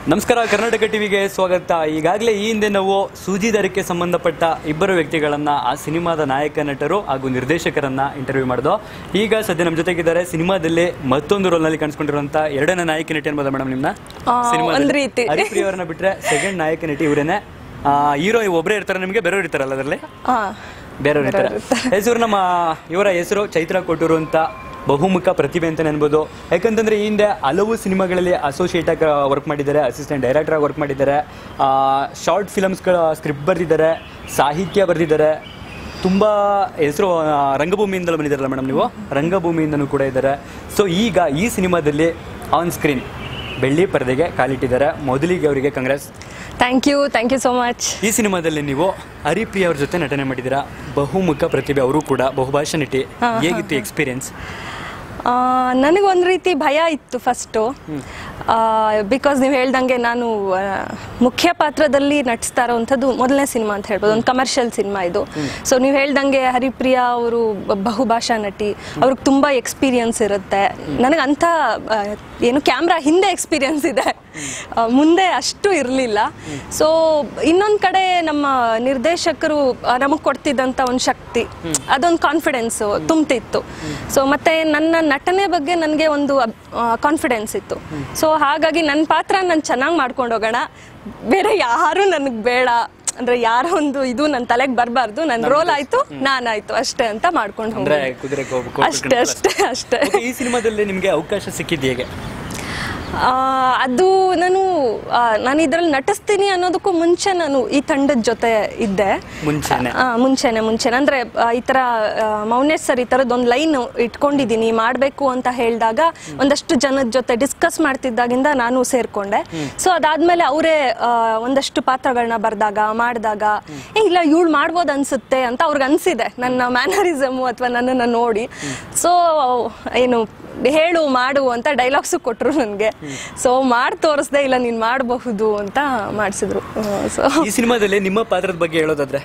ನಮಸ್ಕಾರ ಕರ್ನಾಟಕ ಟಿವಿಗೆ ಸ್ವಾಗತ ಈಗಾಗಲೇ ಈ ಹಿಂದೆ ನಾವು ಸೂಜಿದಾರಕ್ಕೆ ಸಂಬಂಧಪಟ್ಟ ಇಬ್ಬರು ವ್ಯಕ್ತಿಗಳನ್ನ ಆ ಸಿನಿಮಾದ ನಾಯಕ ನಟರು ಹಾಗೂ ನಿರ್ದೇಶಕರನ್ನ ಇಂಟರ್ವ್ಯೂ ಮಾಡಿದ್ರು ಈಗ ಸದ್ಯ ನಮ್ಮ ಜೊತೆಗಿದ್ದಾರೆ ಸಿನಿಮಾದಲ್ಲಿ ಮತ್ತೊಂದು ರೋಲ್ ನಲ್ಲಿ ಕಾಣಿಸ್ಕೊಂಡಿರುವಂತ ಎರಡನೇ ನಾಯಕ ನಟಿ ಅನ್ಬೋದಾ ಮೇಡಮ್ ನಿಮ್ನ ಆ, ಒಂದ್ ರೀತಿ. ಹರಿಪ್ರಿಯ ಅವರನ್ನ ಬಿಟ್ರೆ ಸೆಕೆಂಡ್ ನಾಯಕ ನಟಿ ಇವರೇನೆ ಹೀರೋ ಒಬ್ಬರೇ ಇರ್ತಾರೆ ನಿಮಗೆ ಬೇರೆಯವ್ರು ಇರ್ತಾರಲ್ಲ ಅದರಲ್ಲಿ ಹಾ ಬೇರೆಯವ್ರು ಇರ್ತಾರೆ ಹೆಸರು ನಮ್ಮ ಇವರ ಹೆಸರು ಚೈತ್ರ ಕೊಟ್ಟೂರು ಅಂತ ಬಹುಮುಖ ಪ್ರತಿಭೆ ಅಂತಾನೆ ಅನ್ಬೋದು ಯಾಕಂತಂದ್ರೆ ಈ ಹಿಂದೆ ಹಲವು ಸಿನಿಮಾಗಳಲ್ಲಿ ಅಸೋಸಿಯೇಟ್ ಆಗಿ ವರ್ಕ್ ಮಾಡಿದ್ದಾರೆ ಅಸಿಸ್ಟೆಂಟ್ ಡೈರೆಕ್ಟರ್ ಆಗಿ ವರ್ಕ್ ಮಾಡಿದ್ದಾರೆ ಶಾರ್ಟ್ ಫಿಲಮ್ಸ್ಗಳ ಸ್ಕ್ರಿಪ್ಟ್ ಬರೆದಿದ್ದಾರೆ ಸಾಹಿತ್ಯ ಬರೆದಿದ್ದಾರೆ ತುಂಬ ಹೆಸರು ರಂಗಭೂಮಿಯಿಂದಲೂ ಬಂದಿದ್ದಾರಲ್ಲ ಮೇಡಮ್ ನೀವು ರಂಗಭೂಮಿಯಿಂದನೂ ಕೂಡ ಇದ್ದಾರೆ ಸೊ ಈಗ ಈ ಸಿನಿಮಾದಲ್ಲಿ ಆನ್ ಸ್ಕ್ರೀನ್ ಬೆಳ್ಳಿ ಪರದೆಗೆ ಕಾಲಿಟ್ಟಿದ್ದಾರೆ ಮೊದಲಿಗೆ ಅವರಿಗೆ congrats thank you thank you so much ಈ ಸಿನಿಮಾದಲ್ಲಿ ನೀವು ಹರಿಪ್ರಿಯ ಅವ್ರ ಜೊತೆ ನಟನೆ ಮಾಡಿದ್ದೀರಾ ಬಹುಮುಖ ಪ್ರತಿಭೆ ಅವರು ಕೂಡ ಬಹುಭಾಷಾ ನಟಿ ಹೇಗಿತ್ತು ಎಕ್ಸ್ಪೀರಿಯನ್ಸ್ ನನಗೆ ಒಂದು ರೀತಿ ಭಯ ಇತ್ತು ಫಸ್ಟು ಬಿಕಾಸ್ ನೀವು ಹೇಳ್ದಂಗೆ ನಾನು ಆ, ಮುಖ್ಯ ಪಾತ್ರದಲ್ಲಿ ನಟಿಸ್ತಾ ಇರೋವಂಥದ್ದು ಮೊದಲನೇ ಸಿನಿಮಾ ಅಂತ ಹೇಳ್ಬೋದು ಒಂದು ಕಮರ್ಷಿಯಲ್ ಸಿನಿಮಾ ಇದು ಸೊ ನೀವು ಹೇಳ್ದಂಗೆ ಹರಿಪ್ರಿಯಾ ಅವರು ಬಹುಭಾಷಾ ನಟಿ ಅವ್ರಿಗೆ ತುಂಬ ಎಕ್ಸ್ಪೀರಿಯನ್ಸ್ ಇರುತ್ತೆ ನನಗೆ ಅಂಥ ಆ, ಏನು ಕ್ಯಾಮ್ರಾ ಹಿಂದೆ ಎಕ್ಸ್ಪೀರಿಯನ್ಸ್ ಇದೆ ಆ, ಮುಂದೆ ಅಷ್ಟು ಇರಲಿಲ್ಲ ಸೊ ಇನ್ನೊಂದು ಕಡೆ ನಮ್ಮ ನಿರ್ದೇಶಕರು ನಮಗೆ ಕೊಡ್ತಿದ್ದಂಥ ಒಂದು ಶಕ್ತಿ ಅದೊಂದು ಕಾನ್ಫಿಡೆನ್ಸ್ ತುಂಬ್ತಿತ್ತು ಸೊ ಮತ್ತೆ ನನ್ನ ನಟನೆ ಬಗ್ಗೆ ನನಗೆ ಒಂದು ಕಾನ್ಫಿಡೆನ್ಸ್ ಇತ್ತು ಸೊ ಹಾಗಾಗಿ ನನ್ನ ಪಾತ್ರ ನಾನು ಚೆನ್ನಾಗಿ ಮಾಡ್ಕೊಂಡು ಹೋಗೋಣ ಬೇರೆ ಯಾರು ನನಗೆ ಬೇಡ ಅಂದ್ರೆ ಯಾರ ಒಂದು ಇದು ನನ್ನ ತಲೆಗೆ ಬರಬಾರ್ದು ನನ್ನ ರೋಲ್ ಆಯ್ತು ನಾನಾಯ್ತು ಅಷ್ಟೇ ಅಂತ ಮಾಡ್ಕೊಂಡು ಅಂದ್ರೆ ಹೋಗ್ತೀನಿ ಕುದುರೆಗೆ ಹೋಗ್ಬೇಕು ಅಷ್ಟೇ ಅಷ್ಟೇ ಅಷ್ಟೇ Okay, ಈ ಸಿನಿಮಾದಲ್ಲಿ ನಿಮಗೆ ಅವಕಾಶ ಸಿಕ್ಕಿದ್ದು ಹೇಗೆ ಆ, ಅದು ನಾನು ಆ, ನಾನು ಇದರಲ್ಲಿ ನಟಿಸ್ತೀನಿ ಅನ್ನೋದಕ್ಕೂ ಮುಂಚೆ ನಾನು ಈ ತಂಡದ ಜೊತೆ ಇದ್ದೆ ಮುಂಚೆನೆ ಆ, ಮುಂಚೆನೆ ಮುಂಚೆನೆ ಅಂದ್ರೆ ಆ, ಈ ತರ ಆ, ಮೌನೇಶ್ ಸರ್ ಈ ತರದ್ ಒಂದು ಲೈನ್ ಇಟ್ಕೊಂಡಿದ್ದೀನಿ ಮಾಡಬೇಕು ಅಂತ ಹೇಳಿದಾಗ ಒಂದಷ್ಟು ಜನದ ಜೊತೆ ಡಿಸ್ಕಸ್ ಮಾಡ್ತಿದ್ದಾಗಿಂದ ನಾನು ಸೇರ್ಕೊಂಡೆ ಸೊ ಅದಾದ್ಮೇಲೆ ಅವರೇ ಒಂದಷ್ಟು ಪಾತ್ರಗಳನ್ನ ಬರ್ದಾಗ ಮಾಡಿದಾಗ ಏ ಇಲ್ಲ ಇವಳು ಮಾಡ್ಬೋದು ಅನ್ಸುತ್ತೆ ಅಂತ ಅವ್ರಿಗೆ ಅನ್ಸಿದೆ ನನ್ನ ಮ್ಯಾನರಿಸಮು ಅಥವಾ ನನ್ನನ್ನು ನೋಡಿ ಸೊ ಏನು ಹೇಳು ಮಾಡು ಅಂತ ಡೈಲಾಗ್ಸು ಕೊಟ್ರು ನನಗೆ ಸೊ ಮಾಡಿ ತೋರಿಸ್ದೆ ಇಲ್ಲ ನೀನು ಮಾಡಬಹುದು ಅಂತ ಮಾಡಿಸಿದ್ರು ಸೊ ಈ ಸಿನಿಮಾದಲ್ಲಿ ನಿಮ್ಮ ಪಾತ್ರದ ಬಗ್ಗೆ ಹೇಳೋದಾದ್ರೆ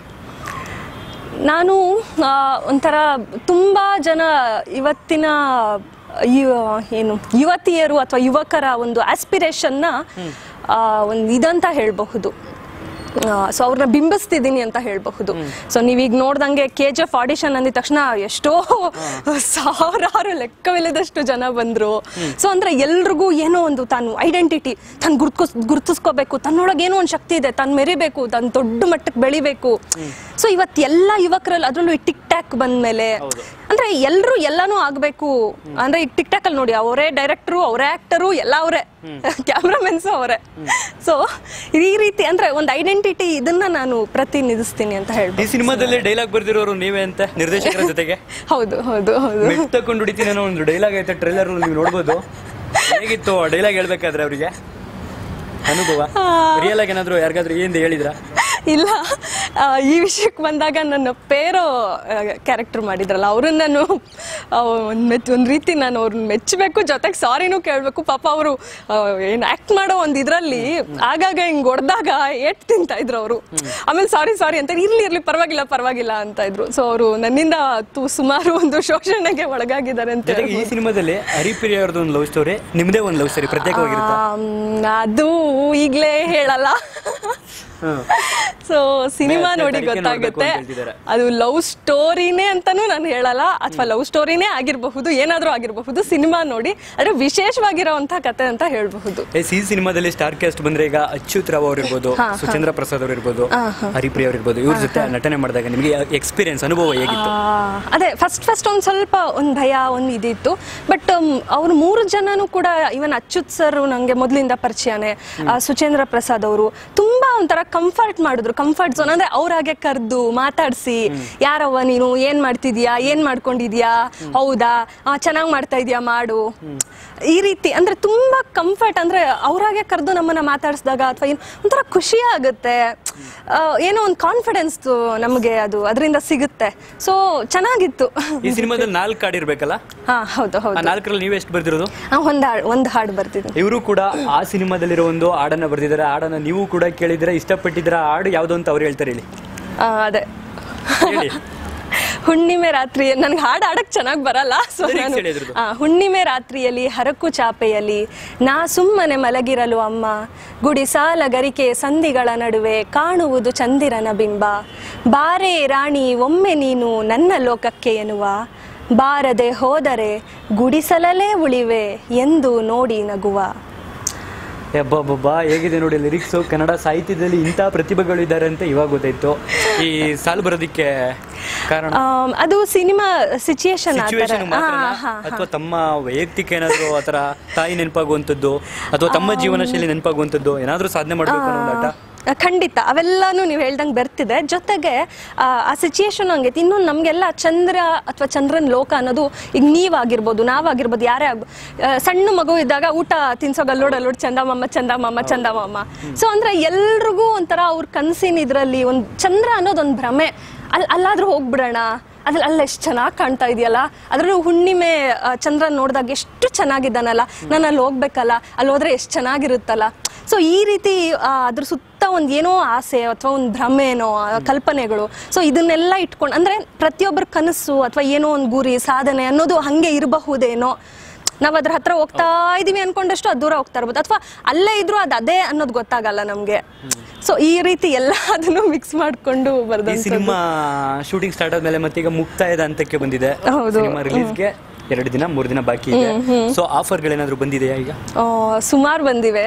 ನಾನು ಆ, ಒಂಥರ ತುಂಬ ಜನ ಇವತ್ತಿನ ಯು- ಏನು ಯುವತಿಯರು ಅಥವಾ ಯುವಕರ ಒಂದು ಆಸ್ಪಿರೇಷನ್ನ ಒಂದು ಇದಂತ ಹೇಳಬಹುದು ಸೊ ಅವ್ರನ್ನ ಬಿಂಬಿಸ್ತಿದ್ದೀನಿ ಅಂತ ಹೇಳಬಹುದು ಸೊ ನೀವೀಗ ನೋಡ್ದಂಗೆ ಕೆ ಜಿ ಎಫ್ ಆಡಿಷನ್ ಅಂದಿದ ತಕ್ಷಣ ಎಷ್ಟೋ ಸಾವಿರಾರು ಲೆಕ್ಕವಿಲ್ಲದಷ್ಟು ಜನ ಬಂದ್ರು ಸೊ ಅಂದ್ರೆ ಎಲ್ರಿಗೂ ಏನೋ ಒಂದು ತಾನು ಐಡೆಂಟಿಟಿ ತಾನು ಗುರ್ತಿಸ್ ಗುರ್ತಿಸ್ಕೋಬೇಕು ತನ್ನೊಳಗೆ ಏನೋ ಒಂದು ಶಕ್ತಿ ಇದೆ ತಾನು ಮೆರಿಬೇಕು ತಾನು ದೊಡ್ಡ ಮಟ್ಟಕ್ಕೆ ಬೆಳಿಬೇಕು ಸೊ ಇವತ್ತು ಎಲ್ಲ ಯುವಕರಲ್ಲಿ ಅದರಲ್ಲೂ ಈ ಟಿಕ್ ಟ್ಯಾಕ್ ಬಂದ್ಮೇಲೆ ಅಂದ್ರೆ ಎಲ್ಲರೂ ಎಲ್ಲಾನು ಆಗ್ಬೇಕು ಅಂದ್ರೆ ಈ ಟಿಕ್ ಟಾಕ್ ಅಲ್ಲಿ ನೋಡಿ ಅವರೇ ಡೈರೆಕ್ಟರು ಅವರೇ ಆಕ್ಟರು ಎಲ್ಲ ಅವರೇ ಕ್ಯಾಮ್ರಾಮೆನ್ಸ್ ಅವರೇ ಸೊ ಈ ರೀತಿ ಅಂದ್ರೆ ಒಂದು ಐಡೆಂಟಿಟಿ ಇದನ್ನ ನಾನು ಪ್ರತಿನಿಧಿಸ್ತೀನಿ ಅಂತ ಈ ಹೇಳ್ಬೋದು ಸಿನಿಮಾದಲ್ಲಿ ಡೈಲಾಗ್ ಬರ್ದಿರೋರು ನೀವೇ ಅಂತ ನಿರ್ದೇಶಕರ ಜೊತೆಗೆ ಹೌದು ಹೌದು ಹೌದು ಮೆಟ್ ತಕೊಂಡು ಹೊಡಿತೀನಿ ಅನ್ನೋ ಒಂದು ಡೈಲಾಗ್ ಐತೆ ಟ್ರೈಲರ್ ನೀವು ನೋಡ್ಬೋದು ಹೇಗಿತ್ತು ಡೈಲಾಗ್ ಹೇಳ್ಬೇಕಾದ್ರೆ ಅವರಿಗೆ ಅನುಭವ ರಿಯಲ್ ಆಗಿ ಏನಾದ್ರು ಯಾರಿಗಾದ್ರೂ ಏನ್ ಹೇಳಿದ್ರ ಇಲ್ಲ ಆ, ಈ ವಿಷಯಕ್ಕೆ ಬಂದಾಗ ನನ್ನ ಪೇರೋ ಕ್ಯಾರೆಕ್ಟರ್ ಮಾಡಿದ್ರಲ್ಲ ಅವ್ರನ್ನ ನಾನು ಆ, ಒಂದ್ ಮೆಚ್ ಒಂದು ರೀತಿ ನಾನು ಅವ್ರನ್ನ ಮೆಚ್ಚಬೇಕು ಜೊತೆಗೆ ಸಾರಿನೂ ಕೇಳಬೇಕು ಪಾಪ ಅವರು ಏನು ಆಕ್ಟ್ ಮಾಡೋ ಒಂದು ಇದರಲ್ಲಿ ಆಗಾಗ ಹಿಂಗೆ ಹೊಡೆದಾಗ ಏಟ್ ತಿಂತಾ ಇದ್ರು ಅವರು ಆಮೇಲೆ ಸಾರಿ ಸಾರಿ ಅಂತ ಇರ್ಲಿ ಇರ್ಲಿ ಪರವಾಗಿಲ್ಲ ಪರವಾಗಿಲ್ಲ ಅಂತ ಇದ್ರು ಸೊ ಅವರು ನನ್ನಿಂದ ತು- ಸುಮಾರು ಒಂದು ಶೋಷಣೆಗೆ ಒಳಗಾಗಿದ್ದಾರೆ ಅಂತ ಜೊತೆಗೆ ಈ ಸಿನಿಮಾದಲ್ಲಿ ಹರಿಪ್ರಿಯ ಅವ್ರದ್ದು ಒಂದು ಲವ್ ಸ್ಟೋರಿ ನಿಮ್ದೇ ಒಂದು ಲವ್ ಸ್ಟೋರಿ ಪ್ರತ್ಯೇಕವಾಗಿರುತ್ತೆ ಆಮ್, ಅದು ಈಗಲೇ ಹೇಳಲ್ಲ ಸೊ ಸಿನಿಮಾ ಹತ್ತನೇ ನೋಡಿ ತಾರೀಖಿಗೆ ನೋಡ್ಬೇಕು ಗೊತ್ತಾಗುತ್ತೆ ಅಂತ ಹೇಳ್ತಿದ್ದಾರೆ. ಅದು ಲವ್ ಸ್ಟೋರಿನೇ ಅಂತಾನೂ ನಾನು ಹೇಳಲ್ಲ ಅಥವಾ ಲವ್ ಸ್ಟೋರಿನೇ ಆಗಿರಬಹುದು ಏನಾದ್ರೂ ಆಗಿರಬಹುದು ಸಿನಿಮಾ ನೋಡಿ ಆದ್ರೆ ವಿಶೇಷವಾಗಿರೋಂಥ ಕತೆ ಅಂತ ಹೇಳಬಹುದು ಎಸ್ ಈ ಸಿನಿಮಾದಲ್ಲಿ ಸ್ಟಾರ್ ಕ್ಯಾಸ್ಟ್ ಬಂದ್ರೆ ಈಗ ಅಚ್ಯುತ್ ರಾವ್ ಅವ್ರು ಇರ್ಬೋದು ಸುಚಂದ್ರ ಪ್ರಸಾದ್ ಅವ್ರು ಇರ್ಬೋದು ಹರಿಪ್ರಿಯ ಅವ್ರು ಇರ್ಬೋದು ಇವ್ರ ಜೊತೆ ನಟನೆ ಮಾಡಿದಾಗ ನಿಮಗೆ ಎಕ್ಸ್ಪೀರಿಯನ್ಸ್ ಅನುಭವ ಹೇಗಿತ್ತು ಅದೇ ಫಸ್ಟ್ ಫಸ್ಟ್ ಒಂದು ಸ್ವಲ್ಪ ಒಂದು ಭಯ ಒಂದು ಇದಿತ್ತು ಬಟ್ ಅವ್ರು ಮೂರು ಜನನೂ ಕೂಡ ಇವನ್ ಅಚ್ಯುತ್ ಸರ್ ನಂಗೆ ಮೊದಲಿಂದ ಪರಿಚಯನೇ ಆ, ಸುಚೇಂದ್ರ ಪ್ರಸಾದ್ ಅವರು ತುಂಬಾ ಒಂಥರ ಕಂಫರ್ಟ್ ಮಾಡಿದ್ರು ಕಂಫರ್ಟ್ ಝೋನ್ ಅಂದ್ರೆ ಅವ್ರಾಗೆ ಕರೆದು ಮಾತಾಡಿಸಿ ಯಾರವ್ವ ನೀನು ಏನ್ ಮಾಡ್ತಿದ್ಯಾ ಏನ್ ಮಾಡ್ಕೊಂಡಿದ್ಯಾ ಹೌದಾ ಚೆನ್ನಾಗಿ ಮಾಡ್ತಾ ಇದೀಯಾ ಮಾಡು ಈ ರೀತಿ ಅಂದ್ರೆ ತುಂಬಾ ಕಂಫರ್ಟ್ ಅಂದ್ರೆ ಅವ್ರಾಗೆ ಕರೆದು ನಮ್ಮನ್ನ ಮಾತಾಡಿಸಿದಾಗ ಅಥವಾ ಏನು ಒಂಥರ ಖುಷಿ ಆಗುತ್ತೆ ಆ, ಏನೋ ಒಂದು ಕಾನ್ಫಿಡೆನ್ಸ್ ನಮಗೆ ಅದು ಅದರಿಂದ ಸಿಗುತ್ತೆ ಸೊ ಚೆನ್ನಾಗಿತ್ತು ಈ ಸಿನಿಮಾದಲ್ಲಿ ನಾಲ್ಕು ಹಾಡು ಇರ್ಬೇಕಲ್ಲ ಹಾ ಹೌದು ಆ ಹೌದು ನಾಲ್ಕರಲ್ಲಿ ನೀವು ಎಷ್ಟು ಬರ್ದಿರೋದು ಆ, ಒಂದ್ ಹಾಡು ಒಂದು ಹಾಡು ಬರ್ತಿದ್ದೀನಿ ಇವರು ಕೂಡ ಆ ಸಿನಿಮಾದಲ್ಲಿರೋ ಒಂದು ಹಾಡನ್ನ ಬರ್ದಿದ್ದಾರೆ ಹಾಡನ್ನ ನೀವು ಕೂಡ ಕೇಳಿದ್ರೆ ಇಷ್ಟಪಟ್ಟಿದ್ರ ಹಾಡು ಯಾವ್ದು ಅಂತ ಅವ್ರು ಹೇಳ್ತಾರೆ ಹೇಳಿ ಆ, ಅದೇ ಹೇಳಿ ಹುಣ್ಣಿಮೆ ರಾತ್ರಿ ನನ್ಗೆ ಹಾಡು ಹಾಡಕ್ ಚೆನ್ನಾಗಿ ಬರಲ್ಲ ಸೊ Lyrics ನಾನು ಹೇಳಿ ಅದ್ರದ್ದು. ಆ, ಹುಣ್ಣಿಮೆ ರಾತ್ರಿಯಲ್ಲಿ ಹರಕು ಚಾಪೆಯಲ್ಲಿ ನಾ ಸುಮ್ಮನೆ ಮಲಗಿರಲು ಅಮ್ಮ ಗುಡಿ ಸಾಲ ಗರಿಕೆ ಸಂಧಿಗಳ ನಡುವೆ ಕಾಣುವುದು ಚಂದಿರನ ಬಿಂಬ ಬಾರೆ ರಾಣಿ ಒಮ್ಮೆ ನೀನು ನನ್ನ ಲೋಕಕ್ಕೆ ಎನ್ನುವ ಬಾರದೆ ಹೋದರೆ ಗುಡಿಸಲಲೇ ಉಳಿವೆ ಎಂದು ನೋಡಿ ನಗುವ ಅಬ್ಬಬ್ಬಬ್ಬಾ ಹೇಗಿದೆ ನೋಡಿ ಲಿರಿಕ್ಸು ಕನ್ನಡ ಸಾಹಿತ್ಯದಲ್ಲಿ ಇಂಥ ಪ್ರತಿಭೆಗಳು ಇದ್ದಾರೆ ಅಂತ ಇವಾಗ ಗೊತ್ತಾಯ್ತು ಈ ಸಾಲು ಬರೋದಕ್ಕೆ ಕಾರಣ ಆಮ್, ಅದು ಸಿನಿಮಾ ಸಿಚುಯೇಷನ್ ಆ ಥರ ಸಿಚುವೇಶನ್ ಮಾತ್ರನಾ ಹಾ, ಹಾ, ಅಥವಾ ತಮ್ಮ ವೈಯಕ್ತಿಕ ಏನಾದ್ರು ಆತರ ತಾಯಿ ನೆನಪಾಗುವಂಥದ್ದು ಅಥವಾ ತಮ್ಮ ಜೀವನ ಶೈಲಿ ನೆನಪಾಗುವಂಥದ್ದು ಏನಾದ್ರೂ ಸಾಧನೆ ಮಾಡ್ಬೇಕು ಅನ್ನೋ ಒಂದು ಆಟ ಆ, ಖಂಡಿತ ಅವೆಲ್ಲಾನು ನೀವು ಹೇಳ್ದಂಗೆ ಬರ್ತಿದೆ ಜೊತೆಗೆ ಆ, ಆ ಸಿಚುಯೇಷನ್ ಹಂಗೈತಿ ಇನ್ನೊಂದು ನಮಗೆಲ್ಲ ಚಂದ್ರ ಅಥವಾ ಚಂದ್ರನ್ ಲೋಕ ಅನ್ನೋದು ಈಗ ನೀವಾಗಿರ್ಬೋದು ನಾವಾಗಿರ್ಬೋದು ಯಾರೇ ಆಗ್ಬೋದು ಆ, ಸಣ್ಣ ಮಗು ಇದ್ದಾಗ ಊಟ ತಿನ್ಸೋ ಗಲ್ಲೋಡ್ ಅಲ್ಲೋಡ್ ಚಂದ ಮಾಮ ಚಂದ ಮಾಮ ಚಂದ ಮಾಮ ಸೊ ಅಂದ್ರೆ ಎಲ್ರಿಗೂ ಒಂಥರ ಅವ್ರ ಕನಸಿನ ಇದರಲ್ಲಿ ಒಂದು ಚಂದ್ರ ಅನ್ನೋದೊಂದು ಭ್ರಮೆ ಅಲ್ಲಿ ಅಲ್ಲಾದ್ರೂ ಹೋಗ್ಬಿಡೋಣ ಅದ್ರಲ್ಲಿ ಅಲ್ಲಿ ಎಷ್ಟು ಚೆನ್ನಾಗಿ ಕಾಣ್ತಾ ಇದೆಯಲ್ಲ ಅದ್ರಲ್ಲೂ ಹುಣ್ಣಿಮೆ ಆ, ಚಂದ್ರ ನೋಡಿದಾಗ ಎಷ್ಟು ಚೆನ್ನಾಗಿದ್ದಾನಲ್ಲ ನಾನು ಅಲ್ಲಿ ಹೋಗ್ಬೇಕಲ್ಲ ಅಲ್ಲಿ ಹೋದ್ರೆ ಎಷ್ಟು ಚೆನ್ನಾಗಿರುತ್ತಲ್ಲ ಸೊ ಈ ರೀತಿ ಆ, ಅದ್ರ ಸುತ್ತ ಒಂದು ಏನೋ ಆಸೆ ಅಥವಾ ಒಂದು ಭ್ರಮೆನೋ ಆ, ಕಲ್ಪನೆಗಳು ಸೊ ಇದನ್ನೆಲ್ಲ ಇಟ್ಕೊಂಡು ಅಂದ್ರೆ ಪ್ರತಿಯೊಬ್ಬರ ಕನಸು ಅಥವಾ ಏನೋ ಒಂದು ಗುರಿ ಸಾಧನೆ ಅನ್ನೋದು ಹಂಗೆ ಇರಬಹುದೇನೋ ನಾವ್ ಅದ್ರ ಹತ್ರ ಹೋಗ್ತಾ ಇದೀವಿ ಅನ್ಕೊಂಡಷ್ಟು ಅದು ದೂರ ಹೋಗ್ತಾ ಇರ್ಬೋದು ಅಥವಾ ಅಲ್ಲೇ ಇದ್ರು ಅದು ಅದೇ ಅನ್ನೋದು ಗೊತ್ತಾಗಲ್ಲ ನಮ್ಗೆ ಸೊ ಈ ರೀತಿ ಎಲ್ಲ ಅದನ್ನು ಮಿಕ್ಸ್ ಮಾಡ್ಕೊಂಡು ಈ ಬರ್ದಂಥದ್ದು ಸಿನಿಮಾ ಶೂಟಿಂಗ್ ಸ್ಟಾರ್ಟ್ ಆದ್ಮೇಲೆ ಮತ್ತೀಗ ಮುಕ್ತಾಯದ ಹಂತಕ್ಕೆ ಬಂದಿದೆ ಹೌದು. ಸಿನಿಮಾ ರಿಲೀಸ್ಗೆ ಎರಡು ದಿನ ಮೂರು ದಿನ ಬಾಕಿ ಇದೆ ಸೊ ಆಫರ್ಗಳೇನಾದ್ರು ಬಂದಿದೆಯಾ ಈಗ ಸುಮಾರು ಬಂದಿವೆ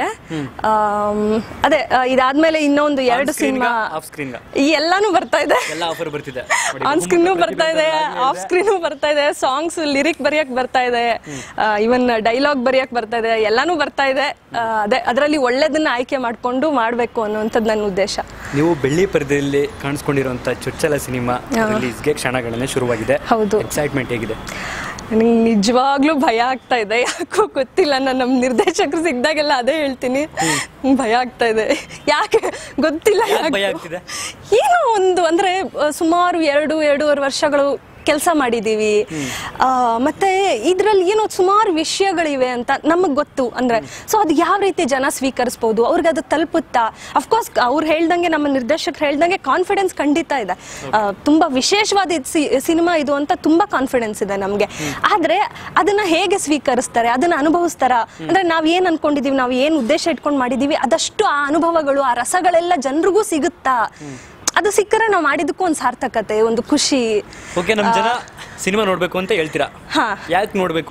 ಆಮ್, ಅದೇ ಆ, ಇದಾದ್ಮೇಲೆ ಇನ್ನೊಂದು ಎರಡು ಸಿನಿಮಾ ಆಫ್ ಸ್ಕ್ರೀನ್ ಈ ಎಲ್ಲಾನು ಬರ್ತಾ ಇದೆ ಎಲ್ಲ ಆಫರ್ ಬರ್ತಿದೆ ನೋಡಿ, ಆನ್ ಬಹುಮುಖ ಸ್ಕ್ರೀನು ಬರ್ತಾ ಇದೆ ಪ್ರತಿಭೆಗಳಾಗ್ಲಿ ಆಫ್ ಸ್ಕ್ರೀನು ಬರ್ತಾ ಇದೆ ಸಾಂಗ್ಸ್ ಲಿರಿಕ್ ಬರೆಯಕ್ ಬರ್ತಾ ಇದೆ ಇವನ್ ಡೈಲಾಗ್ ಬರೆಯಕ್ ಬರ್ತಾ ಇದೆ ಎಲ್ಲಾನು ಬರ್ತಾ ಇದೆ ಆ, ಅದೇ ಅದರಲ್ಲಿ ಒಳ್ಳೇದನ್ನ ಆಯ್ಕೆ ಮಾಡ್ಕೊಂಡು ಮಾಡ್ಬೇಕು ಅನ್ನುವಂಥದ್ದು ನನ್ನ ಉದ್ದೇಶ ನೀವು ಬೆಳ್ಳಿ ಪರದೆಯಲ್ಲಿ ಕಾಣಿಸ್ಕೊಂಡಿರುವಂತ ಚೊಚ್ಚಲ ಸಿನಿಮಾ ರಿಲೀಸ್ಗೆ ಕ್ಷಣಗಳನ್ನೇ ಶುರುವಾಗಿದೆ ಹೌದು. ಎಕ್ಸೈಟ್ಮೆಂಟ್ ಹೇಗಿದೆ ನನಗೆ ನಿಜವಾಗ್ಲೂ ಭಯ ಆಗ್ತಾ ಇದೆ ಯಾಕೋ ಗೊತ್ತಿಲ್ಲ ನಾನು ನಮ್ಮ ನಿರ್ದೇಶಕರು ಸಿಗ್ದಾಗೆಲ್ಲ ಅದೇ ಹೇಳ್ತೀನಿ ಭಯ ಆಗ್ತಾ ಇದೆ ಯಾಕೆ ಗೊತ್ತಿಲ್ಲ ಯಾಕ್ ಭಯ ಯಾಕೆ. ಆಗ್ತಿದೆ? ಏನೋ ಒಂದು ಅಂದ್ರೆ ಆ, ಸುಮಾರು ಎರಡು ಎರಡೂವರೆ ವರ್ಷಗಳು ಕೆಲಸ ಮಾಡಿದೀವಿ ಆ, ಮತ್ತೆ ಇದ್ರಲ್ಲಿ ಏನೋ ಸುಮಾರು ವಿಷಯಗಳಿವೆ ಅಂತ ನಮಗ್ ಗೊತ್ತು ಅಂದ್ರೆ ಸೊ ಅದು ಯಾವ ರೀತಿ ಜನ ಸ್ವೀಕರಿಸ್ಬೋದು ಅವ್ರಿಗೆ ಅದು ತಲುಪುತ್ತಾ ಅಫ್ಕೋರ್ಸ್ ಅವ್ರು ಹೇಳ್ದಂಗೆ ನಮ್ಮ ನಿರ್ದೇಶಕರು ಹೇಳ್ದಂಗೆ ಕಾನ್ಫಿಡೆನ್ಸ್ ಖಂಡಿತ ಇದೆ ಆ, ತುಂಬಾ ವಿಶೇಷವಾದ ಇದ್ ಸಿ- ಸಿನಿಮಾ ಇದು ಅಂತ ತುಂಬಾ ಕಾನ್ಫಿಡೆನ್ಸ್ ಇದೆ ನಮ್ಗೆ ಆದ್ರೆ ಅದನ್ನ ಹೇಗೆ ಸ್ವೀಕರಿಸ್ತಾರೆ ಅದನ್ನ ಅನುಭವಿಸ್ತಾರ ಅಂದ್ರೆ ನಾವ್ ಏನ್ ಅನ್ಕೊಂಡಿದೀವಿ ನಾವ್ ಏನ್ ಉದ್ದೇಶ ಇಟ್ಕೊಂಡು ಮಾಡಿದೀವಿ ಅದಷ್ಟು ಆ ಅನುಭವಗಳು ಆ ರಸಗಳೆಲ್ಲ ಜನರಿಗೂ ಸಿಗುತ್ತಾ ಅದು ಸಿಕ್ಕರೆ ನಾವು ಮಾಡಿದ್ದಕ್ಕೂ ಒಂದು ಸಾರ್ಥಕತೆ ಒಂದು ಖುಷಿ ಓಕೆ ನಮ್ ಜನ ಸಿನಿಮಾ ನೋಡ್ಬೇಕು ಅಂತ ಹೇಳ್ತೀರಾ ಹಾ ಯಾಕೆ ನೋಡ್ಬೇಕು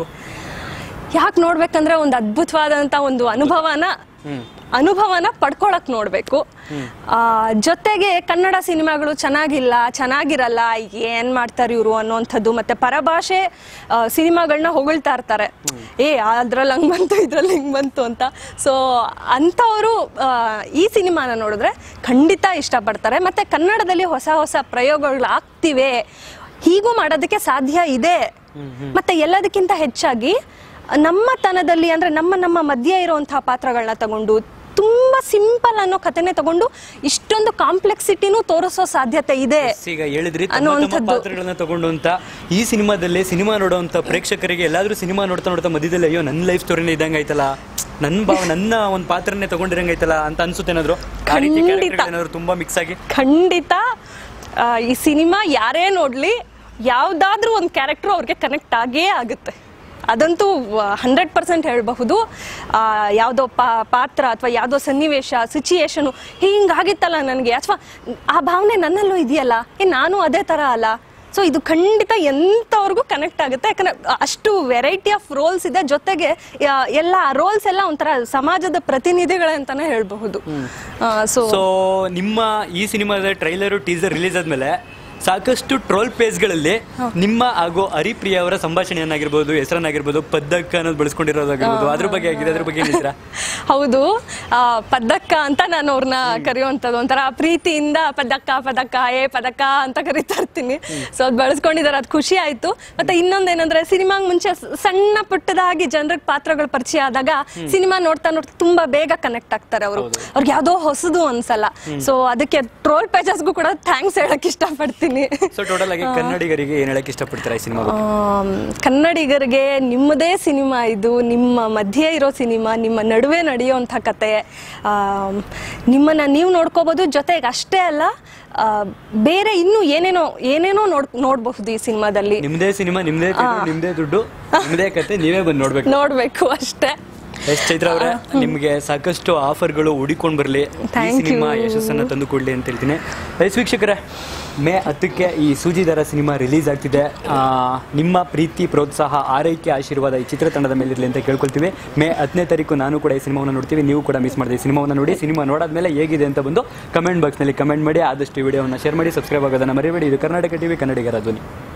ಯಾಕೆ ನೋಡ್ಬೇಕಂದ್ರೆ ಒಂದು ಅದ್ಭುತವಾದಂತ ಒಂದು ಅನುಭವನ ಅನುಭವನ ಪಡ್ಕೊಳಕ್ ನೋಡ್ಬೇಕು ಆ, ಜೊತೆಗೆ ಕನ್ನಡ ಸಿನಿಮಾಗಳು ಚೆನ್ನಾಗಿಲ್ಲ ಚೆನ್ನಾಗಿರಲ್ಲ ಏನ್ ಮಾಡ್ತಾರೆ ಇವರು ಅನ್ನೋಂಥದ್ದು ಮತ್ತೆ ಪರಭಾಷೆ ಆ, ಸಿನಿಮಾಗಳನ್ನ ಹೊಗಳ್ತಾ ಇರ್ತಾರೆ ಏ ಅದ್ರಲ್ಲಿ ಹಂಗ್ ಬಂತು ಇದ್ರಲ್ಲಿ ಹಿಂಗ್ ಬಂತು ಅಂತ ಸೊ ಅಂಥವರು ಈ ಸಿನಿಮಾನ ನೋಡಿದ್ರೆ ಖಂಡಿತ ಇಷ್ಟಪಡ್ತಾರೆ ಮತ್ತೆ ಕನ್ನಡದಲ್ಲಿ ಹೊಸ ಹೊಸ ಪ್ರಯೋಗಗಳು ಆಗ್ತಿವೆ ಹೀಗೂ ಮಾಡೋದಕ್ಕೆ ಸಾಧ್ಯ ಇದೆ ಮತ್ತೆ ಎಲ್ಲದಕ್ಕಿಂತ ಹೆಚ್ಚಾಗಿ ನಮ್ಮ ತನದಲ್ಲಿ ಅಂದ್ರೆ ನಮ್ಮ ನಮ್ಮ ಮಧ್ಯೆ ಇರುವಂತಹ ಪಾತ್ರಗಳನ್ನ ತಗೊಂಡು ತುಂಬಾ ಸಿಂಪಲ್ ಅನ್ನೋ ಕಥೆನೆ ತಗೊಂಡು ಇಷ್ಟೊಂದು ಕಾಂಪ್ಲೆಕ್ಸಿಟಿನೂ ತೋರಿಸೋ ಸಾಧ್ಯತೆ ಇದೆ ಈಗ ಹೇಳಿದ್ರಿ ತಮ್ಮ ತಮ್ಮ ಅನ್ನುವಂಥದ್ದು. ಪಾತ್ರಗಳನ್ನ ತಗೊಂಡು ಅಂತ ಈ ಸಿನಿಮಾದಲ್ಲಿ ಸಿನಿಮಾ ನೋಡುವಂತ ಪ್ರೇಕ್ಷಕರಿಗೆ ಎಲ್ಲಾದ್ರೂ ಸಿನಿಮಾ ನೋಡ್ತಾ ನೋಡ್ತಾ ಮಧ್ಯದಲ್ಲಿ ಅಯ್ಯೋ ನನ್ನ ಲೈಫ್ ಸ್ಟೋರಿನೇ ಇದ್ದಂಗೆ ಆಯ್ತಲ್ಲ ನನ್ನ ಭಾವ ನನ್ನ ಒಂದು ಪಾತ್ರನೇ ತಗೊಂಡಿರಂಗ್ ಆಯ್ತಲ್ಲ ಅಂತ ಅನ್ಸುತ್ತೆ ಏನಾದ್ರು ಆ ರೀತಿ ಖಂಡಿತ. character ಏನಾದ್ರು ತುಂಬಾ ಮಿಕ್ಸ್ ಆಗಿ ಖಂಡಿತ ಆ, ಈ ಸಿನಿಮಾ ಯಾರೇ ನೋಡ್ಲಿ ಯಾವ್ದಾದ್ರೂ ಒಂದು ಕ್ಯಾರೆಕ್ಟರ್ ಅವ್ರಿಗೆ ಕನೆಕ್ಟ್ ಆಗೇ ಆಗುತ್ತೆ ಅದಂತೂ ಹಂಡ್ರೆಡ್ ಪರ್ಸೆಂಟ್ ಹೇಳಬಹುದು ಯಾವುದೋ ಪಾ ಪಾತ್ರ ಅಥವಾ ಯಾವುದೋ ಸನ್ನಿವೇಶ ಸಿಚುಯೇಷನು ಹಿಂಗಾಗಿತ್ತಲ್ಲ ನನಗೆ ಅಥವಾ ಆ ಭಾವನೆ ನನ್ನಲ್ಲೂ ಇದೆಯಲ್ಲ ಏ ನಾನು ಅದೇ ಥರ ಅಲ್ಲ ಸೊ ಇದು ಖಂಡಿತ ಎಂಥವ್ರಿಗೂ ಕನೆಕ್ಟ್ ಆಗುತ್ತೆ ಯಾಕಂದ್ರೆ ಅಷ್ಟು ವೆರೈಟಿ ಆಫ್ ರೋಲ್ಸ್ ಇದೆ ಜೊತೆಗೆ ಯಾ- ಎಲ್ಲ ರೋಲ್ಸ್ ಎಲ್ಲ ಒಂಥರ ಸಮಾಜದ ಪ್ರತಿನಿಧಿಗಳೇ ಅಂತಾನೆ ಹೇಳಬಹುದು ಸೊ ಸೊ ನಿಮ್ಮ ಈ ಸಿನಿಮಾದ ಟ್ರೈಲರ್ ಟೀಸರ್ ರಿಲೀಸ್ ಆದ್ಮೇಲೆ ಸಾಕಷ್ಟು ಟ್ರೋಲ್ ಪೇಜ್ಗಳಲ್ಲಿ ನಿಮ್ಮ ಹಾಗೂ ಹರಿಪ್ರಿಯ ಅವರ ಸಂಭಾಷಣೆಯನ್ನಾಗಿರ್ಬೋದು ಹೆಸರನ್ನಾಗಿರ್ಬೋದು ಪದ್ದಕ್ಕ ಅನ್ನೋದು ಬಳಸ್ಕೊಂಡಿರೋದಾಗಿರ್ಬೋದು ಅದ್ರ ಬಗ್ಗೆ ಆಗಿದೆ ಅದ್ರ ಬಗ್ಗೆ ಏನಿದ್ದೀರಾ ಹೌದು ಆ, ಪದಕ್ಕ ಅಂತ ನಾನು ಅವ್ರನ್ನ ಕರೆಯುವಂಥದ್ದು ಒಂಥರ ಪ್ರೀತಿಯಿಂದ ಪದಕ್ಕ ಪದಕ್ಕ ಏ ಪದಕ್ಕ ಅಂತ ಕರಿತಾ ಇರ್ತೀನಿ ಸೊ ಅದು ಬಳಸ್ಕೊಂಡಿದ್ದಾರೆ ಅದು ಖುಷಿ ಆಯ್ತು ಮತ್ತೆ ಇನ್ನೊಂದೇನಂದ್ರೆ ಸಿನಿಮಾಗ್ ಮುಂಚೆ ಸ- ಸಣ್ಣ ಪುಟ್ಟದಾಗಿ ಜನರಿಗೆ ಪಾತ್ರಗಳು ಪರಿಚಯ ಆದಾಗ ಸಿನಿಮಾ ನೋಡ್ತಾ ನೋಡ್ತಾ ತುಂಬಾ ಬೇಗ ಕನೆಕ್ಟ್ ಆಗ್ತಾರೆ ಅವರು ಅವ್ರಿಗೆ ಯಾವ್ದೋ ಹೊಸದು ಅನ್ಸಲ್ಲ ಸೊ ಅದಕ್ಕೆ ಟ್ರೋಲ್ ಪೇಜಸ್ಗೂ ಕೂಡ ಥ್ಯಾಂಕ್ಸ್ ಹೇಳಕ್ ಇಷ್ಟಪಡ್ತೀನಿ ಇದ್ದೀನಿ ಸೊ ಟೋಟಲ್ ಆಗಿ ಕನ್ನಡಿಗರಿಗೆ ಏನ್ ಹೇಳಕ್ ಇಷ್ಟಪಡ್ತೀರಾ ಈ ಸಿನಿಮಾ ಬಗ್ಗೆ ಆಮ್, ಕನ್ನಡಿಗರಿಗೆ ನಿಮ್ಮದೇ ಸಿನಿಮಾ ಇದು ನಿಮ್ಮ ಮಧ್ಯೆ ಇರೋ ಸಿನಿಮಾ ನಿಮ್ಮ ನಡುವೆ ನಡೆಯುವಂಥ ಕತೆ ಆಮ್, ನಿಮ್ಮನ್ನ ನೀವು ನೋಡ್ಕೋಬೋದು ಜೊತೆಗೆ ಅಷ್ಟೇ ಅಲ್ಲ ಆ, ಬೇರೆ ಇನ್ನೂ ಏನೇನೋ ಏನೇನೋ ನೋಡ್ ನೋಡಬಹುದು ಈ ಸಿನಿಮಾದಲ್ಲಿ ನಿಮ್ದೇ ಸಿನಿಮಾ ನಿಮ್ದೇ ತೆರೆ, ನಿಮ್ದೇ ದುಡ್ಡು ನಿಮ್ದೇ ಕತೆ ನೀವೇ ಬಂದು ನೋಡ್ಬೇಕು ನೋಡಬೇಕು ಅಷ್ಟೇ ಎಸ್ ಚೈತ್ರ ಅವರೇ ನಿಮ್ಗೆ ಸಾಕಷ್ಟು ಆಫರ್ಗಳು ಹುಡಿಕೊಂಡ್ ಬರ್ಲಿ ಈ Thank ಸಿನಿಮಾ you. ಯಶಸ್ಸನ್ನ ತಂದು ಕೊಡ್ಲಿ ಅಂತ ಹೇಳ್ತೀನಿ ಎಸ್ ವೀಕ್ಷಕರೇ ಮೇ ಹತ್ತಕ್ಕೆ ಈ ಸೂಜಿದಾರ ಸಿನಿಮಾ ರಿಲೀಸ್ ಆಗ್ತಿದೆ ಆ, ನಿಮ್ಮ ಪ್ರೀತಿ ಪ್ರೋತ್ಸಾಹ ಆರೈಕೆ ಆಶೀರ್ವಾದ ಈ ಚಿತ್ರತಂಡದ ಮೇಲಿರಲಿ ಅಂತ ಕೇಳ್ಕೊಳ್ತೀವಿ ಮೇ ಹತ್ತನೇ ತಾರೀಕು ನಾನು ಕೂಡ ಈ ಸಿನಿಮಾವನ್ನು ನೋಡ್ತೀವಿ ನೀವು ಕೂಡ ಮಿಸ್ ಮಾಡಿದೆ ಈ ಸಿನಿಮಾವನ್ನು ನೋಡಿ ಸಿನಿಮಾ ನೋಡಾದ್ಮೇಲೆ ಹೇಗಿದೆ ಅಂತ ಬಂದು ಕಮೆಂಟ್ ಬಾಕ್ಸ್ನಲ್ಲಿ ಕಮೆಂಟ್ ಮಾಡಿ ಆದಷ್ಟು ವಿಡಿಯೋವನ್ನು ಶೇರ್ ಮಾಡಿ ಸಬ್ಸ್ಕ್ರೈಬ್ ಆಗೋದನ್ನ ಮರಿಬೇಡಿ ಇದು ಕರ್ನಾಟಕ ಟಿವಿ ಕನ್ನಡಿಗರ ಧ್ವನಿ